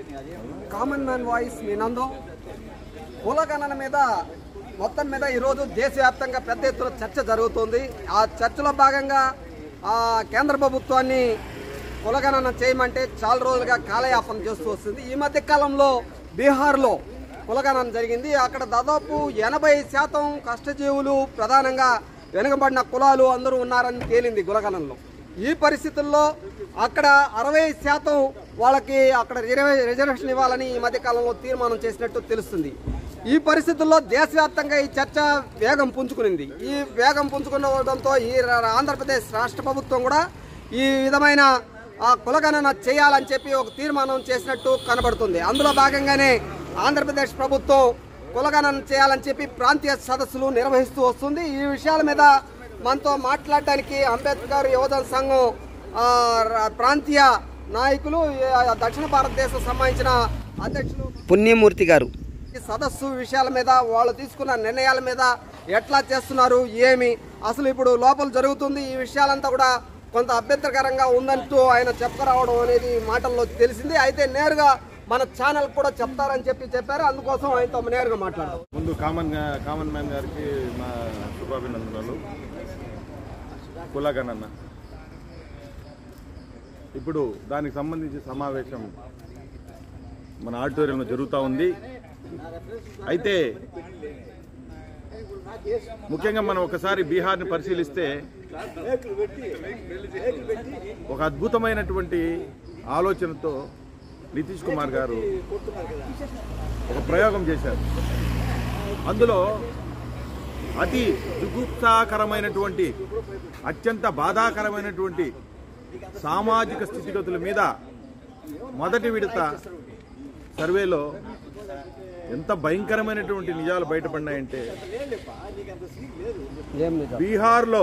Common man voice మీ నందు కులగణన మీద మొత్తం మీద ఈరోజు దేశవ్యాప్తంగా పెద్ద ఎత్తున చర్చ జరుగుతుంది ఆ చర్చలో భాగంగా ఆ కేంద్ర ప్రభుత్వాన్ని కులగణన చేయమంటే చాలా రోజులుగా కాలయాపన చేస్తూ వస్తుంది ఈ మధ్య కాలంలో బీహార్లో కులగణన జరిగింది అక్కడ దాదాపు ఎనభై శాతం కష్టజీవులు ప్రధానంగా వెనుకబడిన కులాలు అందరూ ఉన్నారని తేలింది కులగణనలో ఈ పరిస్థితుల్లో అక్కడ అరవై శాతం వాళ్ళకి అక్కడ రిజర్వే- రిజర్వేషన్ ఇవ్వాలని ఈ మధ్య కాలంలో తీర్మానం చేసినట్టు తెలుస్తుంది ఈ పరిస్థితుల్లో దేశవ్యాప్తంగా ఈ చర్చ వేగం పుంజుకునింది ఈ వేగం పుంజుకునడంతో ఈ రా- ఆంధ్రప్రదేశ్ రాష్ట్ర ప్రభుత్వం కూడా ఈ విధమైన ఆ కులగణన చేయాలని చెప్పి ఒక తీర్మానం చేసినట్టు కనబడుతుంది అందులో భాగంగానే ఆంధ్రప్రదేశ్ ప్రభుత్వం కులగణన చేయాలని చెప్పి ప్రాంతీయ సదస్సులు నిర్వహిస్తూ వస్తుంది ఈ విషయాల మీద మనతో మాట్లాడడానికి అంబేద్కర్ యువజన సంఘం ఆ, ర- ప్రాంతీయ నాయకులు ఈ దక్షిణ భారతదేశం సంబంధించిన అధ్యక్షులు పుణ్యమూర్తి గారు ఈ సదస్సు విషయాల మీద వాళ్ళు తీసుకున్న నిర్ణయాల మీద ఎట్లా చేస్తున్నారు ఏమి అసలు ఇప్పుడు లోపల జరుగుతుంది ఈ విషయాలంతా కూడా కొంత అభ్యంతరకరంగా ఉందంటూ ఆయన చెప్పుకురావడం అనేది మాటల్లో తెలిసింది అయితే నేరుగా మన ఛానల్ కూడా చెప్తారని చెప్పి చెప్పారు అందుకోసం ఆయనతో నేరుగా మాట్లాడదాం ముందు కామన్ గా- కామన్ మ్యాన్ గారికి మా శుభాభినందనలు కులగణన ఇప్పుడు దానికి సంబంధించి సమావేశం మన ఆడిటోరియంలో జరుగుతూ ఉంది అయితే ముఖ్యంగా మనం ఒకసారి బీహార్ని పరిశీలిస్తే ఒక అద్భుతమైనటువంటి ఆలోచనతో నితీష్ కుమార్ గారు ఒక ప్రయోగం చేశారు అందులో అతి జుగుప్సాకరమైనటువంటి అత్యంత బాధాకరమైనటువంటి సామాజిక స్థితిగతుల మీద మొదటి విడత సర్వేలో ఎంత భయంకరమైనటువంటి నిజాలు బయటపడినాయంటే ఏం నిజం బీహార్లో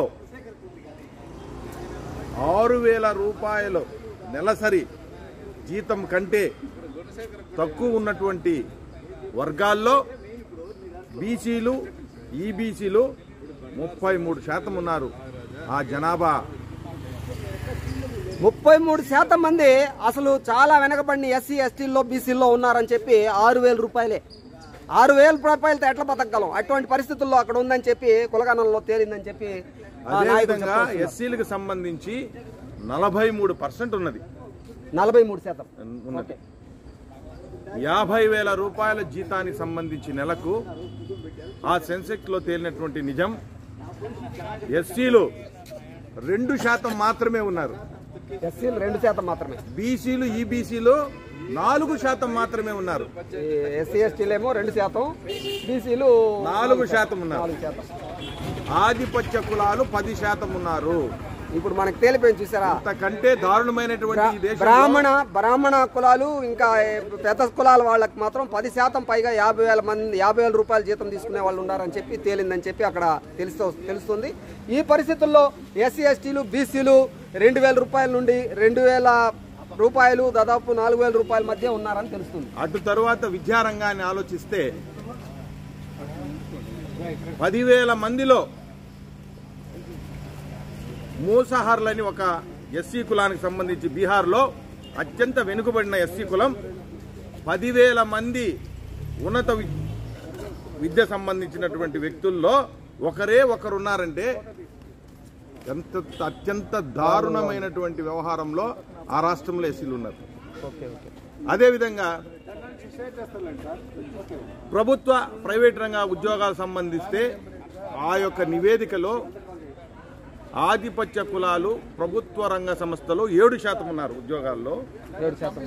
ఆరు వేల రూపాయలు నెలసరి జీతం కంటే తక్కువ ఉన్నటువంటి వర్గాల్లో బీసీలు ఈబీసీలు ముప్పై మూడు శాతం ఉన్నారు ఆ జనాభా ముప్పై మూడు శాతం మంది అసలు చాలా వెనకబడిన ఎస్సీ ఎస్టీల్లో బీసీల్లో ఉన్నారని చెప్పి ఆరు వేల రూపాయలే ఆరు వేల రూపాయలతో ఎట్లా బతకగలం అటువంటి పరిస్థితుల్లో అక్కడ ఉందని చెప్పి కులగణంలో తేలిందని చెప్పి ఆ నాయకులు అదేవిధంగా చెప్తూ వస్తున్నారు. ఎస్సీలకు సంబంధించి నలభై మూడు పర్సెంట్ ఉన్నది నలభై మూడు శాతం ఉన్నది యాభై వేల రూపాయల జీతానికి సంబంధించి నెలకు ఆ సెన్సెక్స్ లో తేలినటువంటి నిజం ఎస్సీలు రెండు శాతం మాత్రమే ఉన్నారు ఎస్సీలు రెండు శాతం మాత్రమే బీసీలు ఈబీసీలు నాలుగు శాతం మాత్రమే ఉన్నారు ఎస్సీ ఎస్టీలు ఏమో రెండు శాతం బీసీలు నాలుగు శాతం ఉన్నారు నాలుగు శాతం ఆధిపత్య కులాలు పది శాతం ఉన్నారు ఇప్పుడు మనకు తేలిపోయింది చూసారా అంతకంటే దారుణమైనటువంటి ఈ దేశంలో బ్రాహ్మణ బ్రాహ్మణ కులాలు ఇంకా పెద్ద కులాల వాళ్ళకి మాత్రం పది శాతం పైగా యాభై వేల మంది యాభై వేల రూపాయల జీతం తీసుకునే వాళ్ళు ఉన్నారని చెప్పి తేలిందని చెప్పి అక్కడ తెలుస్తూ తెలుస్తుంది ఈ పరిస్థితుల్లో ఎస్సీ ఎస్టీలు బీసీలు రెండు వేల రూపాయల నుండి రెండు వేల రూపాయలు దాదాపు నాలుగు వేల రూపాయల మధ్య ఉన్నారని తెలుస్తుంది అటు తరువాత విద్యారంగాన్ని ఆలోచిస్తే పదివేల మందిలో మూసహార్లని ఒక ఎస్సీ కులానికి సంబంధించి బీహార్లో అత్యంత వెనుకబడిన ఎస్సీ కులం పదివేల మంది ఉన్నత వి- విద్య సంబంధించినటువంటి వ్యక్తుల్లో ఒకరే ఒకరు ఉన్నారంటే ఎంత అత్యంత దారుణమైనటువంటి వ్యవహారంలో ఆ రాష్ట్రంలో ఎస్సీలు ఉన్నారు ఓకే ఓకే అదేవిధంగా ప్రభుత్వ ప్రైవేట్ రంగ ఉద్యోగాలు సంబంధిస్తే ఆ యొక్క నివేదికలో ఆధిపత్య కులాలు ప్రభుత్వ రంగ సంస్థలు ఏడు శాతం ఉన్నారు ఉద్యోగాల్లో ఏడు శాతం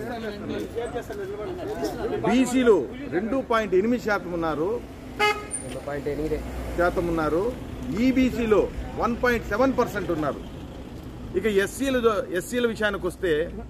బీసీలు రెండు పాయింట్ ఎనిమిది శాతం ఉన్నారు రెండు పాయింట్ ఎనిమిది శాతం ఉన్నారు ఈబీసీలో వన్ పాయింట్ సెవెన్ పర్సెంట్ ఉన్నారు ఇక ఎస్సీలు ఎస్సీల విషయానికి వస్తే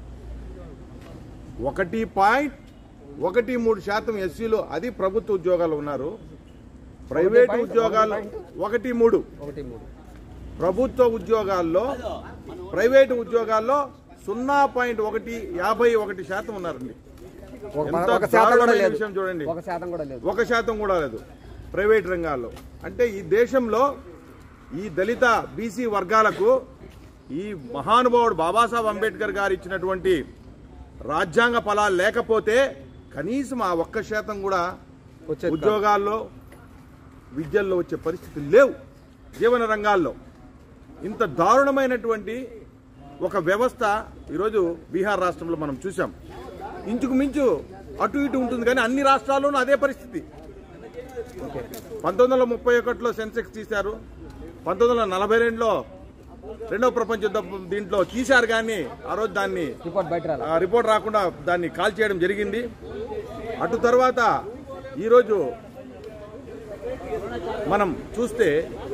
ఒకటి పాయింట్ ఒకటి మూడు శాతం ఎస్సీలు అది ప్రభుత్వ ఉద్యోగాలు ఉన్నారు ప్రైవేట్ point, ఉద్యోగాలు ఒకటి ఒకటి మూడు ఒకటి మూడు ప్రభుత్వ ఉద్యోగాల్లో ప్రైవేట్ ఉద్యోగాల్లో సున్నా పాయింట్ ఒకటి యాభై ఒకటి శాతం ఉన్నారండి ఒక- ఎంత ఒక శాతం కూడా దారుణమైన లేదు విషయం చూడండి ఒక శాతం కూడా లేదు ఒక శాతం కూడా లేదు ప్రైవేట్ రంగాల్లో అంటే ఈ దేశంలో ఈ దళిత బీసీ వర్గాలకు ఈ మహానుభావుడు బాబాసాహెబ్ అంబేద్కర్ గారు ఇచ్చినటువంటి రాజ్యాంగ ఫలాలు లేకపోతే కనీసం ఆ ఒక్క శాతం కూడా వచ్చేది కాదు. ఉద్యోగాల్లో విద్యల్లో వచ్చే పరిస్థితులు లేవు జీవన రంగాల్లో ఇంత దారుణమైనటువంటి ఒక వ్యవస్థ ఈరోజు బీహార్ రాష్ట్రంలో మనం చూసాం ఇంచుకు మించు అటు ఇటు ఉంటుంది కానీ అన్ని రాష్ట్రాల్లోనూ అదే పరిస్థితి పంతొమ్మిది వందల ముప్పై ఒకటిలో సెన్సెక్స్ తీశారు పంతొమ్మిది వందల నలభై రెండులో రెండవ ప్రపంచ యుద్ధం దీంట్లో తీశారు కానీ ఆ రోజు దాన్ని రిపోర్ట్ బయట రాలా ఆ రిపోర్ట్ రాకుండా దాన్ని కాల్ చేయడం జరిగింది అటు తర్వాత ఈరోజు మనం చూస్తే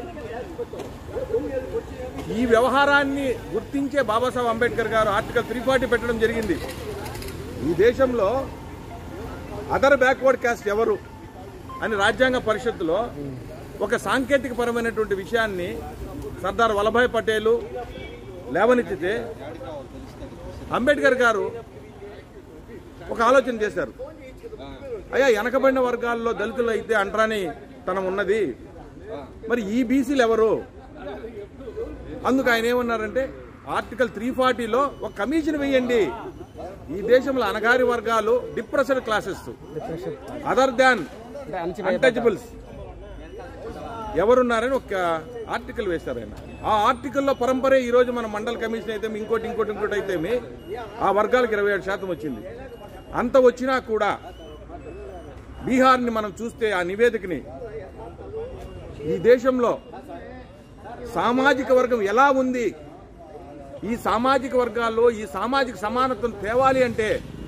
ఈ వ్యవహారాన్ని గుర్తించే బాబాసాహెబ్ అంబేద్కర్ గారు ఆర్టికల్ త్రీ ఫార్టీ పెట్టడం జరిగింది ఈ దేశంలో అదర్ బ్యాక్వర్డ్ క్యాస్ట్ ఎవరు అని రాజ్యాంగ పరిషత్తులో ఒక సాంకేతిక పరమైనటువంటి విషయాన్ని సర్దార్ వల్లభాయ్ పటేలు లేవనెత్తితే అంబేద్కర్ గారు ఒక ఆలోచన చేశారు అయ్యా వెనకబడిన వర్గాల్లో దళితులు అయితే అంటరాని తనం ఉన్నది మరి ఈ బీసీలు ఎవరు అందుకు ఆయన ఏమన్నారంటే ఆర్టికల్ త్రీ ఫార్టీలో ఒక కమిషన్ వేయండి ఈ దేశంలో అనగారి వర్గాలు డిప్రెస్డ్ క్లాసెస్ అదర్ దాన్ అంటే అణచివేయబడ్డ- అన్టచబుల్స్ ఎవరున్నారని ఒక ఆర్టికల్ వేశారు ఆయన ఆ ఆర్టికల్లో పరంపరే ఈ రోజు మన మండల కమిషన్ అయితే ఇంకోటి ఇంకోటి ఇంకోటి అయితే ఆ వర్గాలకు ఇరవై ఏడు శాతం వచ్చింది అంత వచ్చినా కూడా బీహార్ని మనం చూస్తే ఆ నివేదికని ఈ దేశంలో సామాజిక వర్గం ఎలా ఉంది ఈ సామాజిక వర్గాల్లో ఈ సామాజిక సమానత్వం తేవాలి అంటే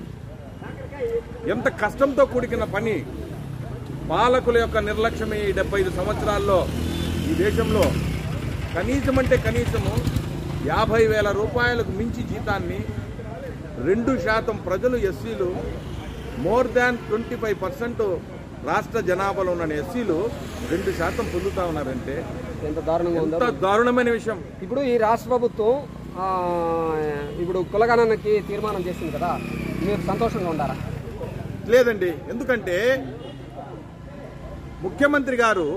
ఎంత కష్టంతో కూడిన పని పాలకుల యొక్క నిర్లక్ష్యమే ఈ డెబ్బై ఐదు సంవత్సరాల్లో ఈ దేశంలో కనీసం అంటే కనీసము యాభై వేల రూపాయలకు మించి జీతాన్ని రెండు శాతం ప్రజలు ఎస్సీలు more than twenty five percent రాష్ట్ర జనాభాలో ఉన్న ఎస్సీలు రెండు శాతం పొందుతా ఉన్నారంటే ఎంత దారుణంగా ఉందో ఎంత దారుణమైన విషయం ఇప్పుడు ఈ రాష్ట్ర ప్రభుత్వం ఆ, ఇప్పుడు కులగణనకి తీర్మానం చేసింది కదా మీరు సంతోషంగా ఉండారా లేదండి ఎందుకంటే ముఖ్యమంత్రి గారు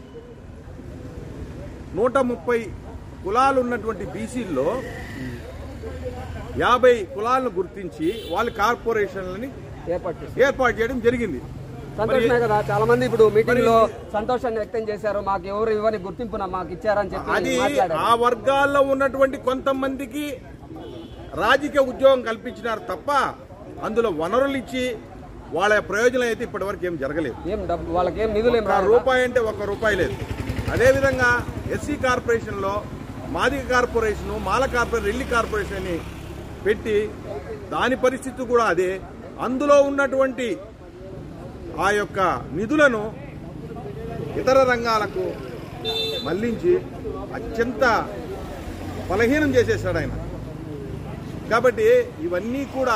నూట ముప్పై కులాలు ఉన్నటువంటి బీసీల్లో యాభై కులాలను గుర్తించి వాళ్ళ కార్పొరేషన్లని ఏర్పాటు చేసి ఏర్పాటు చేయడం జరిగింది సంతోషమే కదా చాలా మంది ఇప్పుడు మీటింగ్ లో సంతోషాన్ని వ్యక్తం చేశారు మాకు ఎవరు ఇవ్వని గుర్తింపున మాకు ఇచ్చారని అది చెప్పి మాట్లాడారు ఆ వర్గాల్లో ఉన్నటువంటి కొంతమందికి రాజకీయ ఉద్యోగం కల్పించినారు తప్ప అందులో వనరులు ఇచ్చి వాళ్ళ ప్రయోజనం అయితే ఇప్పటివరకు ఏం జరగలేదు ఏం డబ్బు వాళ్ళకి ఏం నిధులు ఏం ఒక రాలేదా? రూపాయి అంటే ఒక రూపాయి లేదు అదేవిధంగా ఎస్సీ కార్పొరేషన్లో Madiga corporation Mala corporation Relli corporation అని పెట్టి దాని పరిస్థితి కూడా అదే అందులో ఉన్నటువంటి ఆ యొక్క నిధులను ఇతర రంగాలకు మళ్లించి అత్యంత బలహీనం చేసేసాడు ఆయన కాబట్టి ఇవన్నీ కూడా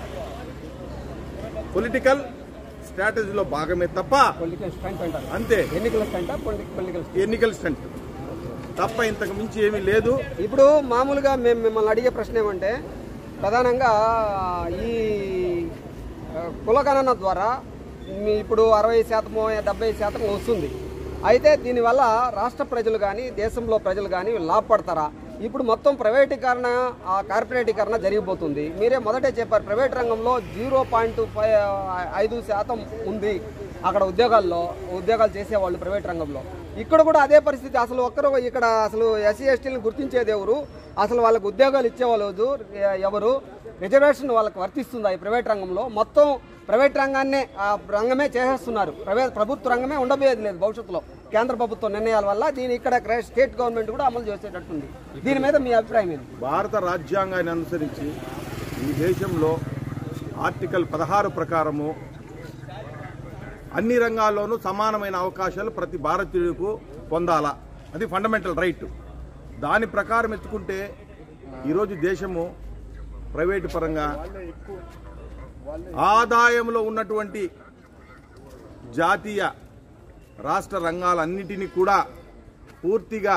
పొలిటికల్ స్ట్రాటజీలో భాగమే తప్ప పొలిటికల్ స్టంట్ అంటారు అంతే ఎన్నికల స్టంటా పొలిటికల్ స్టంట్ ఎన్నికల స్టంట్ తప్ప ఇంతకు మించి ఏమీ లేదు ఇప్పుడు మామూలుగా మేము మిమ్మల్ని అడిగే ప్రశ్న ఏమంటే ప్రధానంగా ఈ ఆ, కులగణన ద్వారా మీ ఇప్పుడు అరవై శాతమో డెబ్బై శాతం వస్తుంది అయితే దీనివల్ల రాష్ట్ర ప్రజలు కానీ దేశంలో ప్రజలు కానీ లాభపడతారా ఇప్పుడు మొత్తం ప్రైవేటీకరణ ఆ కార్పొరేటీకరణ జరిగిపోతుంది మీరే మొదటే చెప్పారు ప్రైవేట్ రంగంలో జీరో పాయింట్ ఫైవ్ ఐదు శాతం ఉంది అక్కడ ఉద్యోగాల్లో ఉద్యోగాలు చేసేవాళ్ళు ప్రైవేట్ రంగంలో ఇక్కడ కూడా అదే పరిస్థితి అసలు ఒక్కరు ఇక్కడ అసలు ఎస్సీ ఎస్టీలను గుర్తించేది ఎవరు అసలు వాళ్ళకు ఉద్యోగాలు ఇచ్చేవాళ్ళు ఎవరు రిజర్వేషన్ వాళ్ళకి వర్తిస్తుందా ఈ ప్రైవేట్ రంగంలో మొత్తం ప్రైవేట్ రంగాన్నే ఆ రంగమే చేసేస్తున్నారు ప్రైవేట్ ప్రభుత్వ రంగమే ఉండబోయేది లేదు భవిష్యత్తులో కేంద్ర ప్రభుత్వ నిర్ణయాల వల్ల దీని ఇక్కడ క్ర- స్టేట్ గవర్నమెంట్ కూడా అమలు చేసేటట్టుంది దీని మీద మీ అభిప్రాయం ఏంటి భారత రాజ్యాంగాన్ని అనుసరించి ఈ దేశంలో ఆర్టికల్ పదహారు ప్రకారము అన్ని రంగాల్లోనూ సమానమైన అవకాశాలు ప్రతి భారతీయుడికు పొందాలా అది ఫండమెంటల్ రైట్ దాని ప్రకారం ఎత్తుకుంటే ఈరోజు దేశము ప్రైవేటు పరంగా ఆదాయంలో ఉన్నటువంటి జాతీయ రాష్ట్ర రంగాలన్నిటినీ కూడా పూర్తిగా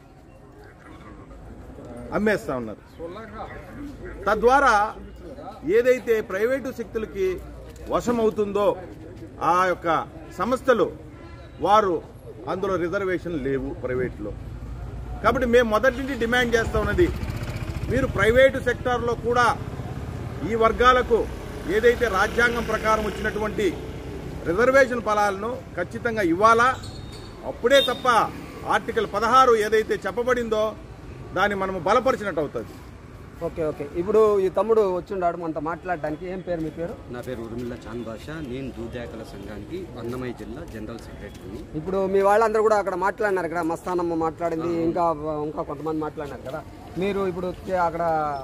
అమ్మేస్తా ఉన్నారు తద్వారా ఏదైతే ప్రైవేటు శక్తులకి వశమవుతుందో ఆ యొక్క సంస్థలు వారు అందులో రిజర్వేషన్ లేవు ప్రైవేట్లో కాబట్టి మేము మొదటి నుంచి డిమాండ్ చేస్తా ఉన్నది మీరు ప్రైవేటు సెక్టార్లో కూడా ఈ వర్గాలకు ఏదైతే రాజ్యాంగం ప్రకారం వచ్చినటువంటి రిజర్వేషన్ ఫలాలను ఖచ్చితంగా ఇవ్వాలా అప్పుడే తప్ప ఆర్టికల్ పదహారు ఏదైతే చెప్పబడిందో దాన్ని మనము బలపరిచినట్టు అవుతుంది ఓకే ఓకే ఇప్పుడు ఈ తమ్ముడు వచ్చిండాడు మనతో మాట్లాడడానికి ఏం పేరు మీ పేరు నా పేరు ఉర్మిళ్ళ చాంద్ బాషా నేను దూదేకల సంఘానికి అన్నమయ్య జిల్లా జనరల్ సెక్రటరీని ఇప్పుడు మీ వాళ్ళందరూ కూడా అక్కడ మాట్లాడినారు ఇక్కడ మస్తానమ్మ మాట్లాడింది ఇంకా ఇంకా కొంతమంది మాట్లాడినారు కదా మీరు ఇప్పుడు తే- అక్కడ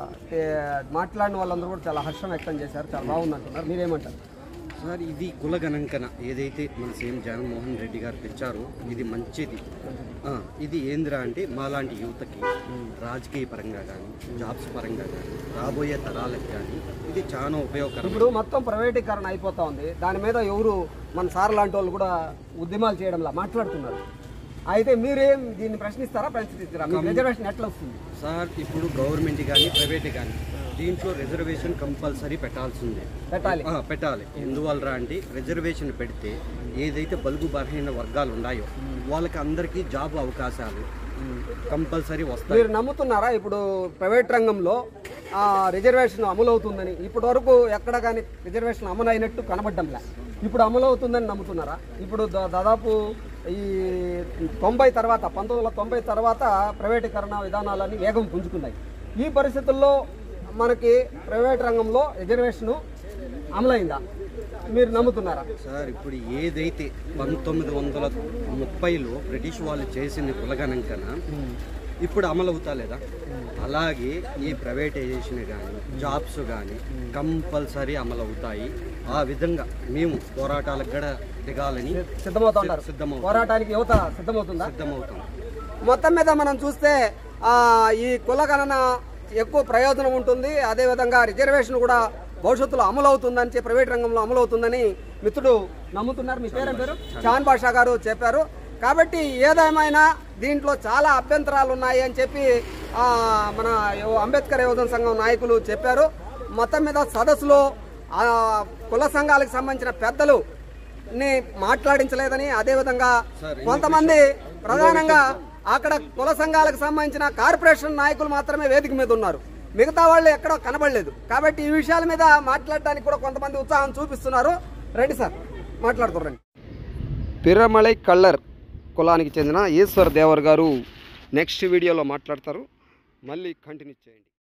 తే- మాట్లాడిన వాళ్ళందరూ కూడా చాలా హర్షం వ్యక్తం చేశారు చాలా బాగుంది అంటున్నారు మీరేమంటారు సార్ ఇది కుల గణాంకన ఏదైతే మన సీఎం జగన్మోహన్ రెడ్డి గారు తెచ్చారో ఇది మంచిది ఆ, ఇది ఏందిరా అంటే మాలాంటి యువతకి రాజకీయ పరంగా కానీ జాబ్స్ పరంగా కానీ రాబోయే తరాలకు కానీ ఇది చాలా ఉపయోగకరం ఇప్పుడు మొత్తం ప్రైవేటీకరణ అయిపోతా ఉంది దాని మీద ఎవరు మన సార్ లాంటి వాళ్ళు కూడా ఉద్యమాలు చేయడంలా మాట్లాడుతున్నారు అయితే మీరేం దీన్ని ప్రశ్నిస్తారా ప్రశ్నిస్తారా మీకు రిజర్వేషన్ ఎట్లా వస్తుంది సార్ ఇప్పుడు గవర్నమెంట్ కానీ ప్రైవేట్ కానీ దీంట్లో రిజర్వేషన్ కంపల్సరీ పెట్టాల్సిందే పెట్టాలి ఆ, పెట్టాలి ఎందువల్లరా అంటే రిజర్వేషన్ పెడితే ఏదైతే బలుగు బలహీన వర్గాలు ఉన్నాయో వాళ్ళకి అందరికీ జాబ్ అవకాశాలు కంపల్సరీ వస్తాయి మీరు నమ్ముతున్నారా ఇప్పుడు ప్రైవేట్ రంగంలో ఆ, రిజర్వేషన్ అమలు అవుతుందని ఇప్పటి వరకు ఎక్కడ కానీ రిజర్వేషన్ అమలు అయినట్టు కనబడ్డంలే ఇప్పుడు అమలు అవుతుందని నమ్ముతున్నారా ఇప్పుడు దా- దాదాపు ఈ తొంభై తర్వాత పంతొమ్మిది వందల తొంభై తర్వాత ప్రైవేటీకరణ విధానాలన్నీ వేగం పుంజుకున్నాయి ఈ పరిస్థితుల్లో మనకి ప్రైవేట్ రంగంలో రిజర్వేషన్ అమలైందా మీరు నమ్ముతున్నారా సార్ ఇప్పుడు ఏదైతే పంతొమ్మిది వందల ముప్పైలో బ్రిటిష్ వాళ్ళు చేసిన కులగణంకన ఇప్పుడు అమలు అవుతా లేదా అలాగే ఈ ప్రైవేటైజేషన్ కానీ జాబ్స్ కానీ కంపల్సరీ అమలు అవుతాయి ఆ విధంగా మేము పోరాటాలకు కూడా దిగాలని సిద్ధమవుతా ఉంటారు సిద్ధమవుతాం పోరాటానికి యువత సిద్ధమవుతుందా సిద్ధమవుతాం మొత్తం మీద మనం చూస్తే ఆ, ఈ కుల గణన ఎక్కువ ప్రయోజనం ఉంటుంది అదేవిధంగా రిజర్వేషన్ కూడా భవిష్యత్తులో అమలు అవుతుందని చెప్పి ప్రైవేట్ రంగంలో అమలు అవుతుందని మిత్రుడు నమ్ముతున్నారు మీ పేరు పేరు చాన్ బాషా గారు చెప్పారు కాబట్టి ఏదేమైనా దీంట్లో చాలా అభ్యంతరాలు ఉన్నాయి అని చెప్పి ఆ, మన యువ- అంబేద్కర్ యువజన సంఘం నాయకులు చెప్పారు మొత్తం మీద సదస్సులో ఆ, కుల సంఘాలకు సంబంధించిన పెద్దలు ని మాట్లాడించలేదని అదేవిధంగా కొంతమంది ప్రధానంగా అక్కడ కుల సంఘాలకు సంబంధించిన కార్పొరేషన్ నాయకులు మాత్రమే వేదిక మీద ఉన్నారు మిగతా వాళ్ళు ఎక్కడో కనబడలేదు కాబట్టి ఈ విషయాల మీద మాట్లాడడానికి కూడా కొంతమంది ఉత్సాహం చూపిస్తున్నారు రండి సార్ మాట్లాడుకోరండి పిరమలై కల్లర్ కులానికి చెందిన ఈశ్వర్ దేవర్ గారు నెక్స్ట్ వీడియోలో మాట్లాడతారు మళ్ళీ కంటిన్యూ చేయండి